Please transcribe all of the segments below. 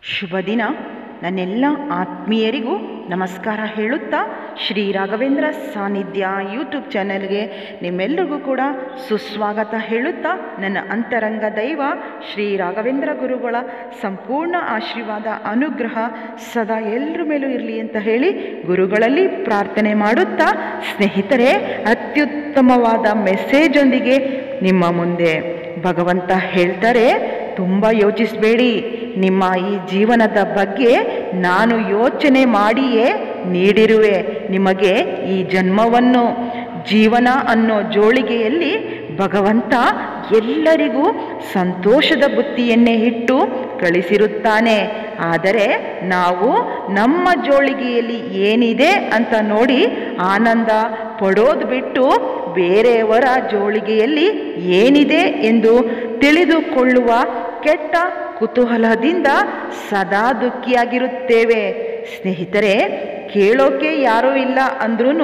ಶುಭ ದಿನ ನನ್ನೆಲ್ಲ ಆತ್ಮೀಯರಿಗೂ ನಮಸ್ಕಾರ ಹೇಳುತ್ತಾ ಶ್ರೀ ರಾಘವೇಂದ್ರ ಸಾನ್ನಿಧ್ಯ ಯೂಟ್ಯೂಬ್ ಚಾನೆಲ್ಗೆ ನಿಮ್ಮೆಲ್ಲರಿಗೂ ಕೂಡ ಸುಸ್ವಾಗತ ಹೇಳುತ್ತಾ ನನ್ನ ಅಂತರಂಗ ದೈವ ಶ್ರೀ ರಾಘವೇಂದ್ರ ಗುರುಗಳ ಸಂಪೂರ್ಣ ಆಶೀರ್ವಾದ ಅನುಗ್ರಹ ಸದಾ ಎಲ್ಲರ ಮೇಲೂ ಇರಲಿ ಅಂತ ಹೇಳಿ ಗುರುಗಳಲ್ಲಿ ಪ್ರಾರ್ಥನೆ ಮಾಡುತ್ತಾ ಸ್ನೇಹಿತರೆ ಅತ್ಯುತ್ತಮವಾದ ಮೆಸೇಜೊಂದಿಗೆ ನಿಮ್ಮ ಮುಂದೆ ಭಗವಂತ ಹೇಳ್ತಾರೆ ತುಂಬ ಯೋಚಿಸಬೇಡಿ ನಿಮ್ಮ ಈ ಜೀವನದ ಬಗ್ಗೆ ನಾನು ಯೋಚನೆ ಮಾಡಿಯೇ ನೀಡಿರುವೆ ನಿಮಗೆ ಈ ಜನ್ಮವನ್ನು ಜೀವನ ಅನ್ನೋ ಜೋಳಿಗೆಯಲ್ಲಿ ಭಗವಂತ ಎಲ್ಲರಿಗೂ ಸಂತೋಷದ ಬುತ್ತಿಯನ್ನೇ ಇಟ್ಟು ಕಳಿಸಿರುತ್ತಾನೆ ಆದರೆ ನಾವು ನಮ್ಮ ಜೋಳಿಗೆಯಲ್ಲಿ ಏನಿದೆ ಅಂತ ನೋಡಿ ಆನಂದ ಪಡೋದು ಬಿಟ್ಟು ಬೇರೆಯವರ ಜೋಳಿಗೆಯಲ್ಲಿ ಏನಿದೆ ಎಂದು ತಿಳಿದುಕೊಳ್ಳುವ ಕೆಟ್ಟ ಕುತೂಹಲದಿಂದ ಸದಾ ದುಃಖಿಯಾಗಿರುತ್ತೇವೆ ಸ್ನೇಹಿತರೆ ಕೇಳೋಕೆ ಯಾರೂ ಇಲ್ಲ ಅಂದ್ರೂ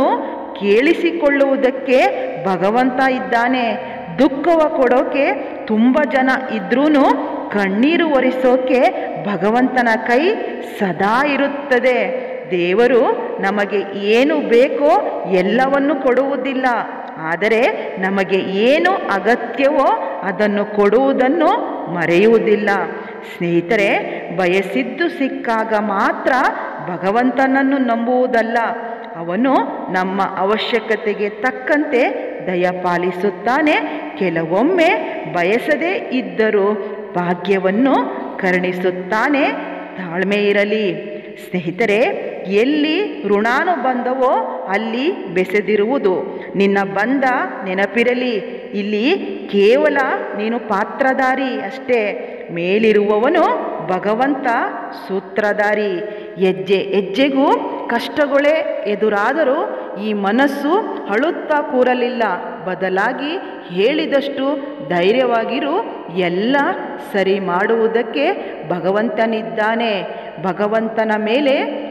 ಕೇಳಿಸಿಕೊಳ್ಳುವುದಕ್ಕೆ ಭಗವಂತ ಇದ್ದಾನೆ ದುಃಖವ ಕೊಡೋಕೆ ತುಂಬ ಜನ ಇದ್ರೂ ಕಣ್ಣೀರು ಒರೆಸೋಕೆ ಭಗವಂತನ ಕೈ ಸದಾ ಇರುತ್ತದೆ ದೇವರು ನಮಗೆ ಏನು ಬೇಕೋ ಎಲ್ಲವನ್ನು ಕೊಡುವುದಿಲ್ಲ ಆದರೆ ನಮಗೆ ಏನು ಅಗತ್ಯವೋ ಅದನ್ನು ಕೊಡುವುದನ್ನು ಮರೆಯುವುದಿಲ್ಲ ಸ್ನೇಹಿತರೆ ಬಯಸಿದ್ದು ಸಿಕ್ಕಾಗ ಮಾತ್ರ ಭಗವಂತನನ್ನು ನಂಬುವುದಲ್ಲ ಅವನು ನಮ್ಮ ಅವಶ್ಯಕತೆಗೆ ತಕ್ಕಂತೆ ದಯಪಾಲಿಸುತ್ತಾನೆ ಕೆಲವೊಮ್ಮೆ ಬಯಸದೇ ಇದ್ದರೂ ಭಾಗ್ಯವನ್ನು ಕರುಣಿಸುತ್ತಾನೆ ತಾಳ್ಮೆ ಇರಲಿ ಸ್ನೇಹಿತರೆ ಎಲ್ಲಿ ಋಣಾನುಬಂಧವೋ ಅಲ್ಲಿ ಬೆಸೆದಿರುವುದು ನಿನ್ನ ಬಂಧ ನೆನಪಿರಲಿ ಇಲ್ಲಿ ಕೇವಲ ನೀನು ಪಾತ್ರಧಾರಿ ಅಷ್ಟೇ ಮೇಲಿರುವವನು ಭಗವಂತ ಸೂತ್ರಧಾರಿ ಹೆಜ್ಜೆ ಹೆಜ್ಜೆಗೂ ಕಷ್ಟಗಳೇ ಎದುರಾದರೂ ಈ ಮನಸ್ಸು ಅಳುತ್ತಾ ಕೂರಲಿಲ್ಲ ಬದಲಾಗಿ ಹೇಳಿದಷ್ಟು ಧೈರ್ಯವಾಗಿರು ಎಲ್ಲ ಸರಿ ಮಾಡುವುದಕ್ಕೆ ಭಗವಂತನಿದ್ದಾನೆ ಭಗವಂತನ ಮೇಲೆ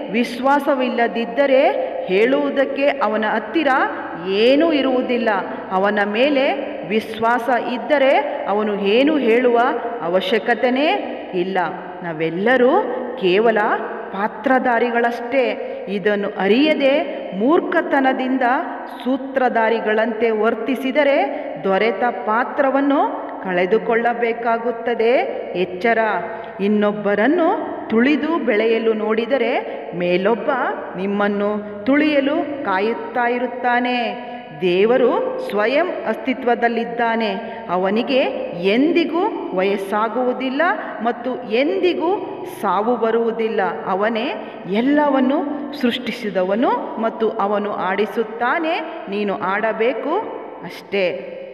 ವಿಶ್ವಾಸವಿಲ್ಲದಿದ್ದರೆ ಹೇಳುವುದಕ್ಕೆ ಅವನ ಹತ್ತಿರ ಏನೂ ಇರುವುದಿಲ್ಲ ಅವನ ಮೇಲೆ ವಿಶ್ವಾಸ ಇದ್ದರೆ ಅವನು ಏನು ಹೇಳುವ ಅವಶ್ಯಕತೆಯೇ ಇಲ್ಲ ನಾವೆಲ್ಲರೂ ಕೇವಲ ಪಾತ್ರಧಾರಿಗಳಷ್ಟೇ ಇದನ್ನು ಅರಿಯದೆ ಮೂರ್ಖತನದಿಂದ ಸೂತ್ರಧಾರಿಗಳಂತೆ ವರ್ತಿಸಿದರೆ ದೊರೆತ ಪಾತ್ರವನ್ನು ಕಳೆದುಕೊಳ್ಳಬೇಕಾಗುತ್ತದೆ ಎಚ್ಚರ ಇನ್ನೊಬ್ಬರನ್ನು ತುಳಿದು ಬೆಳೆಯಲು ನೋಡಿದರೆ ಮೇಲೊಬ್ಬ ನಿಮ್ಮನ್ನು ತುಳಿಯಲು ಕಾಯುತ್ತಾ ಇರುತ್ತಾನೆ ದೇವರು ಸ್ವಯಂ ಅಸ್ತಿತ್ವದಲ್ಲಿದ್ದಾನೆ ಅವನಿಗೆ ಎಂದಿಗೂ ವಯಸ್ಸಾಗುವುದಿಲ್ಲ ಮತ್ತು ಎಂದಿಗೂ ಸಾವು ಬರುವುದಿಲ್ಲ ಅವನೇ ಎಲ್ಲವನ್ನು ಸೃಷ್ಟಿಸಿದವನು ಮತ್ತು ಅವನು ಆಡಿಸುತ್ತಾನೆ ನೀನು ಆಡಬೇಕು ಅಷ್ಟೇ